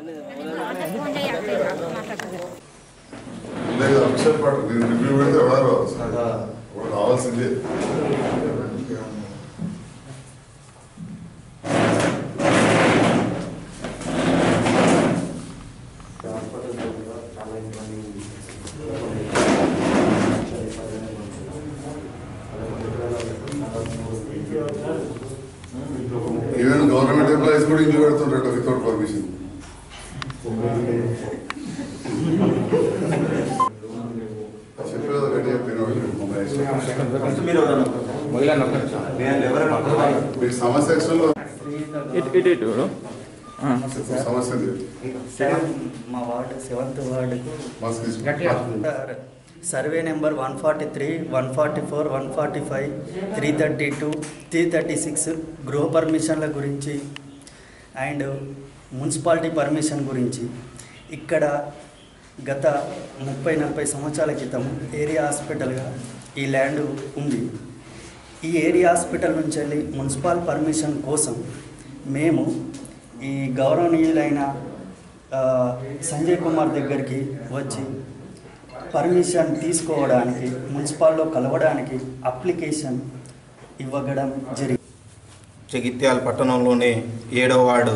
లేదు అక్షర్ పాటు నేను రివ్యూ పెడితే ఎవరు రావాలి సార్ ఎవరు రావాల్సిందే ఈవెన్ గవర్నమెంట్ ఎంప్లాయీస్ కూడా ఇల్లు పెడుతుంటారు వితౌట్ పర్మిషన్ చెప్పేది ఒకటి చెప్పిన మీకు సమస్య యాక్చువల్లో ఇటు ఇటు ఇటు ఆ. సమస్య ఉంది. సెవెన్ మా వార్డు సెవెంత్ వార్డుకు మాస్క్ తీసుకో. Survey number one forty three one forty four one forty five three thirty two three thirty six గృహ పర్మిషన్ల గురించి అండ్ మున్సిపాలిటీ పర్మిషన్ గురించి ఇక్కడ గత ముప్పై నలభై సంవత్సరాల క్రితం ఏరియా హాస్పిటల్గా ఈ ల్యాండ్ ఉంది ఈ ఏరియా హాస్పిటల్ నుంచి వెళ్ళి మున్సిపల్ పర్మిషన్ కోసం మేము ఈ గౌరవనీయులైన ఆ, సంజయ్ కుమార్ దగ్గరికి వచ్చి పర్మిషన్ తీసుకోవడానికి మున్సిపాల్లో కలవడానికి అప్లికేషన్ ఇవ్వడం జరిగింది జగిత్యాల పట్టణంలోని ఏడవ వార్డు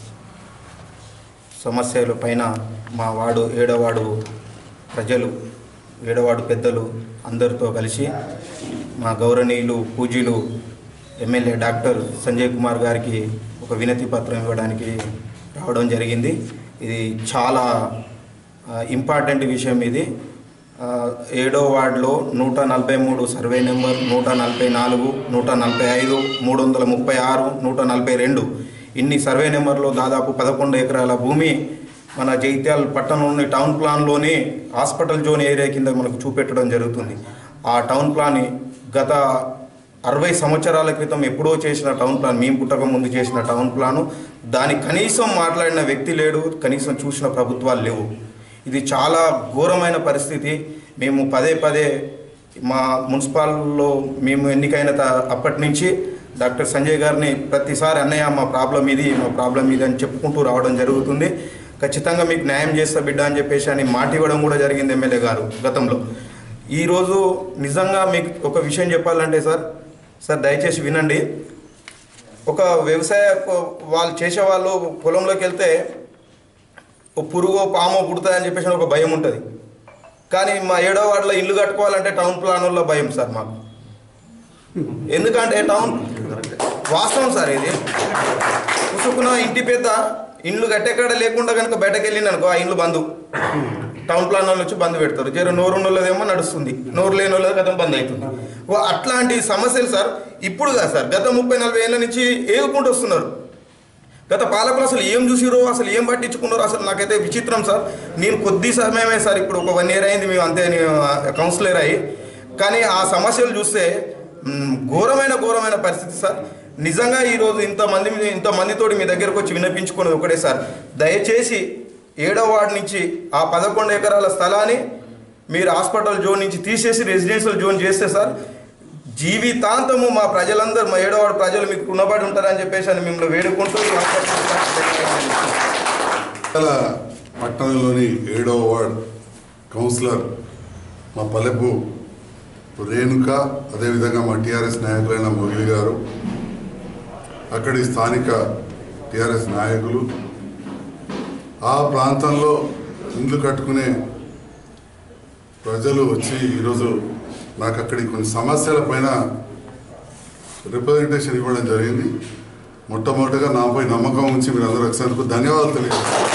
సమస్యల పైన మా వార్డు ఏడవ వార్డు ప్రజలు ఏడవ వార్డు పెద్దలు అందరితో కలిసి మా గౌరవనీయులు పూజీలు ఎమ్మెల్యే డాక్టర్ సంజయ్ కుమార్ గారికి ఒక వినతి పత్రం ఇవ్వడానికి రావడం జరిగింది ఇది చాలా ఆ, ఇంపార్టెంట్ విషయం ఇది ఆ, ఏడో వార్డులో నూట నలభై మూడు సర్వే నెంబర్ నూట నలభై నాలుగు నూట నలభై ఐదు మూడు వందల ముప్పై ఆరు నూట నలభై రెండు ఇన్ని సర్వే నెంబర్లో దాదాపు పదకొండు ఎకరాల భూమి మన జైత్యాల పట్టణంలోని టౌన్ ప్లాన్లోని హాస్పిటల్ జోన్ ఏరియా కింద మనకు చూపెట్టడం జరుగుతుంది ఆ టౌన్ ప్లాన్ గత అరవై సంవత్సరాల క్రితం ఎప్పుడో చేసిన టౌన్ ప్లాన్ మేము పుట్టక ముందు చేసిన టౌన్ ప్లాను దాని కనీసం మాట్లాడిన వ్యక్తి లేడు కనీసం చూసిన ప్రభుత్వాలు లేవు ఇది చాలా ఘోరమైన పరిస్థితి మేము పదే పదే మా మున్సిపాల్లో మేము ఎన్నికైన త- అప్పటి నుంచి డాక్టర్ సంజయ్ గారిని ప్రతిసారి అన్నయ్య మా ప్రాబ్లం ఇది మా ప్రాబ్లం ఇది అని చెప్పుకుంటూ రావడం జరుగుతుంది ఖచ్చితంగా మీకు న్యాయం చేస్తా బిడ్డ అని చెప్పేసి అని మాట ఇవ్వడం కూడా జరిగింది ఎమ్మెల్యే గారు గతంలో ఈరోజు నిజంగా మీకు ఒక విషయం చెప్పాలంటే సార్ సార్ దయచేసి వినండి ఒక వ్యవసాయ ప- వాళ్ళు చేసే వాళ్ళు పొలంలోకి వెళ్తే ఓ పురుగో పామో పుడతాయని చెప్పేసి ఒక భయం ఉంటుంది కానీ మా ఏడో వార్డులో ఇల్లు కట్టుకోవాలంటే టౌన్ ప్లాన్లో భయం సార్ మాకు ఎందుకంటే టౌన్ వాస్తవం సార్ ఇది పుసుకున్న ఇంటి పెద్ద ఇండ్లు కట్టెక్కడ లేకుండా కనుక బయటకు వెళ్ళింది అనుకో ఆ ఇండ్లు బంధు టౌన్ ప్లాన్ వాళ్ళు వచ్చి బంద్ పెడతారు జర నోరు ఉన్నోళ్ళదేమో నడుస్తుంది నోరు లేని వాళ్ళది గతం బంద్ అవుతుంది ఓ అట్లాంటి సమస్యలు సార్ ఇప్పుడు కాదు సార్ గత ముప్పై నలభై ఏళ్ళ నుంచి ఏగుకుంటూ వస్తున్నారు గత పాలకులు అసలు ఏం చూసిరో అసలు ఏం పట్టించుకున్నారో అసలు నాకైతే విచిత్రం సార్ నేను కొద్ది సమయమే సార్ ఇప్పుడు ఒక వన్ ఇయర్ అయింది మేము అంతే నేను కౌన్సిలర్ అయ్యి కానీ ఆ సమస్యలు చూస్తే మ్, ఘోరమైన ఘోరమైన పరిస్థితి సార్ నిజంగా ఈరోజు ఇంతమంది మీ- ఇంతమందితోటి మీ దగ్గరకు వచ్చి వినిపించుకున్నది ఒకటే సార్ దయచేసి ఏడో వార్డు నుంచి ఆ పదకొండు ఎకరాల స్థలాన్ని మీరు హాస్పిటల్ జోన్ నుంచి తీసేసి రెసిడెన్షియల్ జోన్ చేస్తే సార్ జీవితాంతము మా ప్రజలందరూ మా ఏడోవాడు ప్రజలు మీకు రుణపడి ఉంటారని చెప్పేసి అని మిమ్మల్ని వేడుకుంటూ ఈ అవకాశం ఇచ్చినందుకు ఇవాళ పట్టణంలోని ఏడవ వార్డ్ కౌన్సిలర్ మా పల్లెపు రేణుక అదేవిధంగా మా టీఆర్ఎస్ నాయకులైన మురళి గారు అక్కడి స్థానిక టీఆర్ఎస్ నాయకులు ఆ ప్రాంతంలో ఇండ్లు కట్టుకునే ప్రజలు వచ్చి ఈరోజు నాకు అక్కడి కొన్ని సమస్యల పైన రిప్రజెంటేషన్ ఇవ్వడం జరిగింది మొట్టమొదటిగా నాపై నమ్మకం ఉంచి మీరు అందరూ వచ్చినందుకు ధన్యవాదాలు తెలియజేస్తాను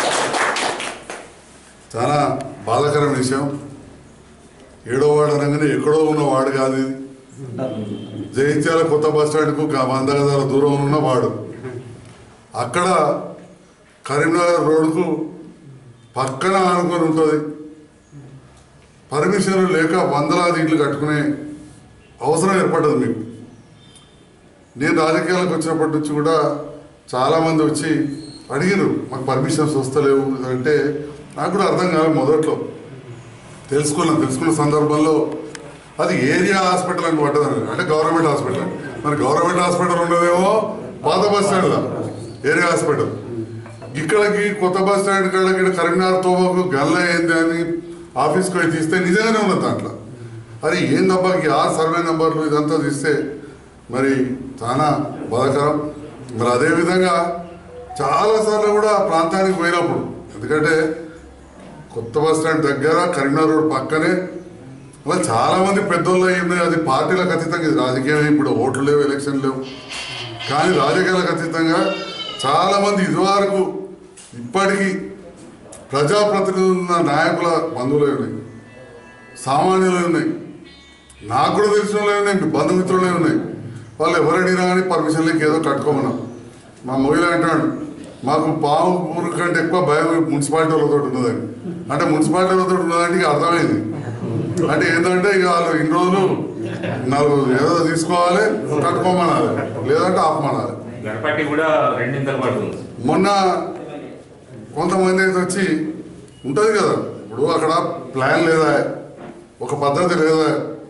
చాలా బాధాకరమైన విషయం ఏడో వార్డు అనగానే ఎక్కడో ఉన్న వార్డు కాదు ఇది జగిత్యాల కొత్త బస్ స్టాండ్కు గా- వంద గదాల దూరం ఉన్న వాడు అక్కడ కరీంనగర్ రోడ్డుకు పక్కన ఆనుకొని ఉంటుంది పర్మిషన్లు లేక వందలాది ఇళ్ళు కట్టుకునే అవసరం ఏర్పడ్డది మీకు నేను రాజకీయాలకు వచ్చినప్పటి నుంచి కూడా చాలామంది వచ్చి అడిగారు మాకు పర్మిషన్స్ వస్తలేవు అంటే నాకు కూడా అర్థం కాదు మొదట్లో తెలుసుకున్నాను తెలుసుకున్న సందర్భంలో అది ఏరియా హాస్పిటల్ అని పట్టదని అంటే గవర్నమెంట్ హాస్పిటల్ మరి గవర్నమెంట్ హాస్పిటల్ ఉండదేమో పాత బస్ స్టాండ్లో ఏరియా హాస్పిటల్ ఇక్కడికి కొత్త బస్ స్టాండ్ కాడకి ఇక్కడ కరీంనగర్ తోవకు గల్ల ఏంది అని ఆఫీస్కి పోయి తీస్తే నిజంగానే ఉన్నది దాంట్లో అది ఏందబ్బా ఈ ఆరు సర్వే నెంబర్లు ఇదంతా తీస్తే మరి చాలా బాధాకరం మరి అదేవిధంగా చాలాసార్లు కూడా ఆ ప్రాంతానికి పోయినప్పుడు ఎందుకంటే కొత్త బస్ స్టాండ్ దగ్గర కరీంనగర్ రోడ్ పక్కనే అలా చాలా మంది పెద్దోళ్ళు అయింది అది పార్టీలకు అతీతంగా ఇది రాజకీయం ఇప్పుడు ఓట్లు లేవు ఎలక్షన్ లేవు కానీ రాజకీయాలకు అతీతంగా చాలా మంది ఇదివరకు ఇప్పటికీ ప్రజాప్రతినిధులు ఉన్న నాయకుల బంధువులే ఉన్నాయి సామాన్యులే ఉన్నాయి నాకు కూడా తెలిసిన వాళ్ళే ఉన్నాయి మీ బంధుమిత్రులే ఉన్నాయి వాళ్ళు ఎవరు అడిగినా కానీ పర్మిషన్ లేక ఏదో కట్టుకోమన్నా మా మొగిలి అంటాడు మాకు పాము ఊరు కంటే ఎక్కువ భయం మున్సిపాలిటీ వాళ్ళతో ఉన్నదని అంటే మున్సిపాలిటీ వాళ్ళతో ఉన్నదంటే ఇక అర్థమైంది అంటే ఏంటంటే ఇక వాళ్ళు ఇన్ని రోజులు నాలుగు ఏదో తీసుకోవాలి కట్టుకోమనాలి లేదంటే ఆపమనాలి గణపతి కూడా రెండింతలు పడుతుంది మొన్న కొంతమంది అయితే వచ్చి ఉంటుంది కదా ఇప్పుడు అక్కడ ప్లాన్ లేదా ఒక పద్ధతి లేదా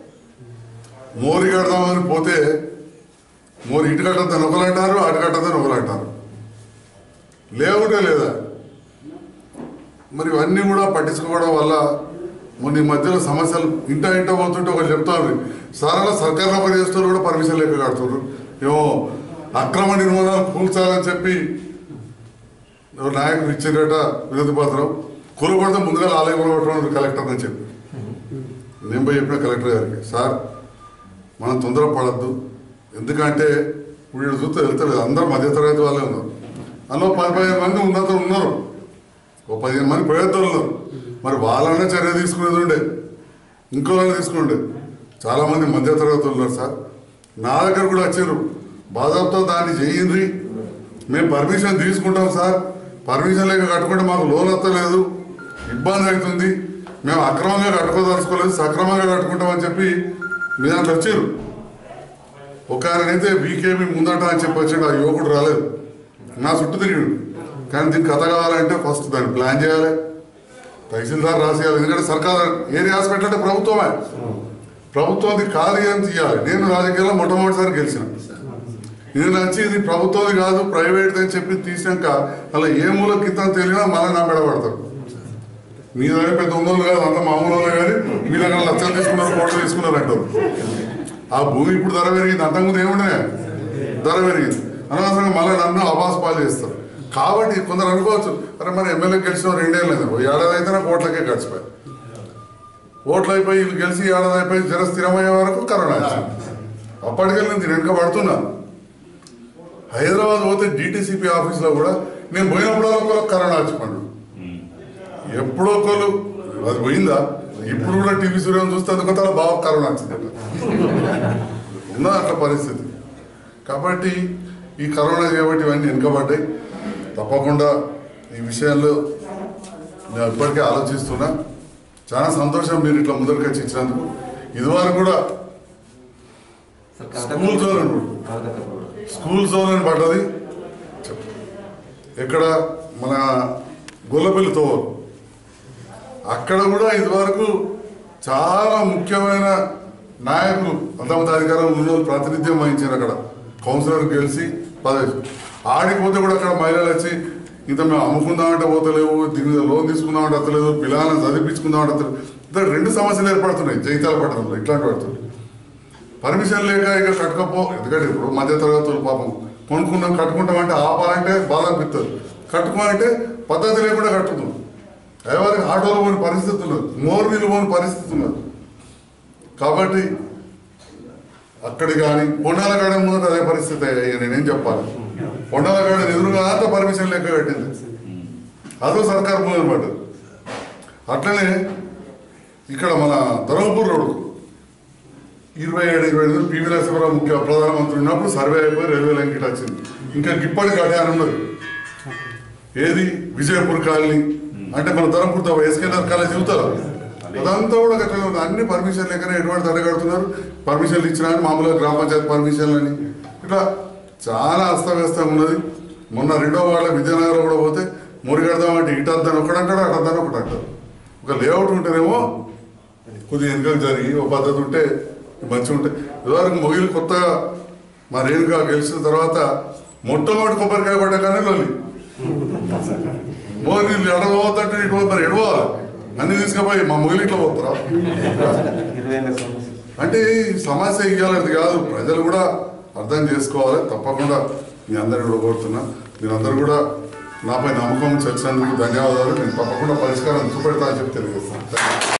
మోరి కడదామని పోతే మోరి ఇటు కట్టద్దని ఒకరు అంటారు అటు కట్టద్దని ఒకరు అంటారు లేవుటే లేదా మరి ఇవన్నీ కూడా పట్టించుకోవడం వల్ల మొన్న ఈ మధ్యలో సమస్యలు ఇంట ఇంట పోతుంటే ఒకరు చెప్తారు సార్ అలా సర్కార్ నౌకరీ చేస్తున్నారు కూడా పర్మిషన్ లేక కడుతున్నారు ఏమో అక్రమ నిర్మాణాలు కూల్చాలని చెప్పి ఎవరు నాయకులు ఇచ్చిందట వినతి పత్రం కూలబడితే ముందుగా ఆలయం కూలబట్టడం కలెక్టర్ అని చెప్పి నేను పోయి చెప్పిన కలెక్టర్ గారికి సార్ మనం తొందరపడద్దు ఎందుకంటే ఇప్పుడు వీడు చూస్తే వెళ్తలేదు అందరూ మధ్యతరగతి వాళ్ళే ఉన్నారు అందులో పది పదిహేను మంది ఉన్నతలు ఉన్నారు ఓ పదిహేను మంది పేదలు ఉన్నారు మరి వాళ్ళనే చర్య తీసుకునేది ఉండే ఇంకోళ్ళని తీసుకుండే చాలా మంది మధ్యతరగతి ఉన్నారు సార్ నా దగ్గర కూడా వచ్చారు బాధాపుతో దాన్ని చేయండి మేము పర్మిషన్ తీసుకుంటాం సార్ పర్మిషన్ లేక కట్టుకుంటే మాకు లోన్ వస్తలేదు ఇబ్బంది అవుతుంది మేము అక్రమంగా కట్టుకోదలుచుకోలేదు సక్రమంగా కట్టుకుంటామని చెప్పి మీ దాంట్లో వచ్చారు ఒక ఆయనైతే వీకేమి ముందట అని చెప్పి వచ్చాడు ఆ యువకుడు రాలేదు నా చుట్టూ తిరిగాడు కానీ దీనికి కథ కావాలంటే ఫస్ట్ దాన్ని ప్లాన్ చేయాలి తహసీల్దార్ రాసేయాలి ఎందుకంటే సర్కార్ ఏరియా హాస్పిటల్ అంటే ప్రభుత్వమే ప్రభుత్వం కాదు ఏం తీయాలి నేను రాజకీయాల్లో మొట్టమొదటిసారి గెలిచిన నేను వచ్చి ఇది ప్రభుత్వం కాదు ప్రైవేట్ అని చెప్పి తీసాక అలా ఏ మూల కింద తెలియనా మళ్ళీ నా మెడ పడతారు మీ దగ్గర పెద్ద ఉందో కాదు అంత మామూలు వాళ్ళే కానీ మీ దగ్గర లక్షలు తీసుకున్నారు కోట్లు తీసుకున్నారు అంటారు ఆ భూమి ఇప్పుడు ధర పెరిగింది అంతకుముందు ఏముండే ధర పెరిగింది అనవసరంగా మళ్ళీ నన్ను అబాస్ పాలు చేస్తారు కాబట్టి కొందరు అనుకోవచ్చు అరే మరి ఎమ్మెల్యే గెలిచిన రెండేళ్ళు లేదు ఓ ఏడాది అయితేనే కోట్లకే గడిచిపోయి ఓట్లు అయిపోయి వీళ్ళు గెలిచి ఏడాది అయిపోయి జర స్థిరమయ్యే వరకు కరోనా వచ్చింది అప్పటికెళ్ళి నేను వెనుక పడుతున్నా హైదరాబాద్ పోతే డిటిసిపి ఆఫీస్లో కూడా నేను పోయినప్పుడు ఒకరు కరోనా వచ్చిపోండు ఎప్పుడో ఒకరు అది పోయిందా ఇప్పుడు కూడా టీవీ సూర్యం చూస్తే అందుకంటే అలా బాగా కరోనా వచ్చిందట ఉన్న అట్లా పరిస్థితి కాబట్టి ఈ కరోనా కాబట్టి ఇవన్నీ వెనుకబడ్డాయి తప్పకుండా ఈ విషయాల్లో నేను ఇప్పటికే ఆలోచిస్తున్నా చాలా సంతోషం మీరు ఇట్లా ముందరికి వచ్చి ఇచ్చినందుకు ఇదివరకు కూడా స్కూల్ జోన్ అని కూడా. స్కూల్ జోన్ అని పడ్డది చెప్పు. ఎక్కడ మన గొల్లపల్లి తోవలు అక్కడ కూడా ఇదివరకు చాలా ముఖ్యమైన నాయకులు అంతమంది అధికారం ఉన్న వాళ్ళు ప్రాతినిధ్యం వహించారు అక్కడ కౌన్సిలర్ గెలిచి పదవి ఆడికి పోతే కూడా అక్కడ మహిళలు వచ్చి ఇంత మేము అమ్ముకుందామంటే పోతలేవు దీని మీద లోన్ తీసుకుందామంటే అత్తలేదు పిల్లలను చదివించుకుందామంటే అత్తలేదు ఇట్లా రెండు సమస్యలు ఏర్పడుతున్నాయి జైతాల పట్టణంలో ఇట్లాంటి పడుతుంది పర్మిషన్ లేక ఇక కట్టుకపో ఎందుకంటే ఇప్పుడు మధ్య తరగతులు పాపం కొనుక్కున్నాం కట్టుకుంటామంటే ఆపాలంటే బాధ అనిపిస్తుంది కట్టుకోవాలంటే పద్ధతి లేకుండా కట్టుతున్నాం ఎవరికి ఆటోలు పోని పరిస్థితి ఉన్నది మోర్ నీళ్ళు పోని పరిస్థితి ఉన్నది కాబట్టి అక్కడి కానీ పొండాల గార్డెన్ ముందు అదే పరిస్థితి ఇక నేనేం చెప్పాలి పొండాల గార్డెన్ ఎదురుగా అంతా పర్మిషన్ లెక్క కట్టింది అదో సర్కార్ భూమి అనమాట అట్లనే ఇక్కడ మన ధర్మపూర్ రోడ్డు ఇరవై ఏడు ఇరవై ఎనిమిది పివి నరసింహరావు ముఖ్య ప్రధానమంత్రి ఉన్నప్పుడు సర్వే అయిపోయి రైల్వే లైన్ గిట్ వచ్చింది ఇంకా ఇప్పటికి అదే అని ఉన్నది ఏది విజయపూర్ కాలనీ అంటే మన ధర్మపూర్ ఎస్కేఆర్ కాలేజ్ చెబుతారు అదంతా కూడా గట్లనే ఉంది అన్ని పర్మిషన్ లేకనే ఎటువంటి దండ కడుతున్నారు పర్మిషన్లు ఇచ్చినా అని మామూలుగా గ్రామ పంచాయతీ పర్మిషన్లు అని ఇట్లా చాలా అస్తవ్యస్తంగా ఉన్నది మొన్న రెండో వాళ్ళ విద్యానగర్ కూడా పోతే మురిగడదామంటే ఇటు అద్దాను ఒకటి అంటాడు అటు అద్దాను ఒకటి అంటారు ఒక లేఅవుట్ ఉంటేనేమో కొద్దిగా వెనుకకు జరిగి ఒక పద్ధతి ఉంటే మంచిగా ఉంటాయి ఇదివరకు మొగిలి కొత్తగా మా రేణుగా గెలిచిన తర్వాత మొట్టమొదటి కొబ్బరికాయ పడ్డ కానీ లొల్లి మోరి నీళ్ళు ఎడబోతుంటే ఇటు పోతారు ఎడవాలి అన్ని తీసుకుపోయి మా మొగిలి ఇట్లా పోతారా అంటే ఈ సమస్య ఇవ్వాలనేది కాదు ప్రజలు కూడా అర్థం చేసుకోవాలి తప్పకుండా మీ అందరిని కూడా కోరుతున్నా మీరందరూ కూడా నాపై నమ్మకం చచ్చినందుకు ధన్యవాదాలు నేను తప్పకుండా పరిష్కారం చూపెడతా అని చెప్పి తెలియజేస్తాను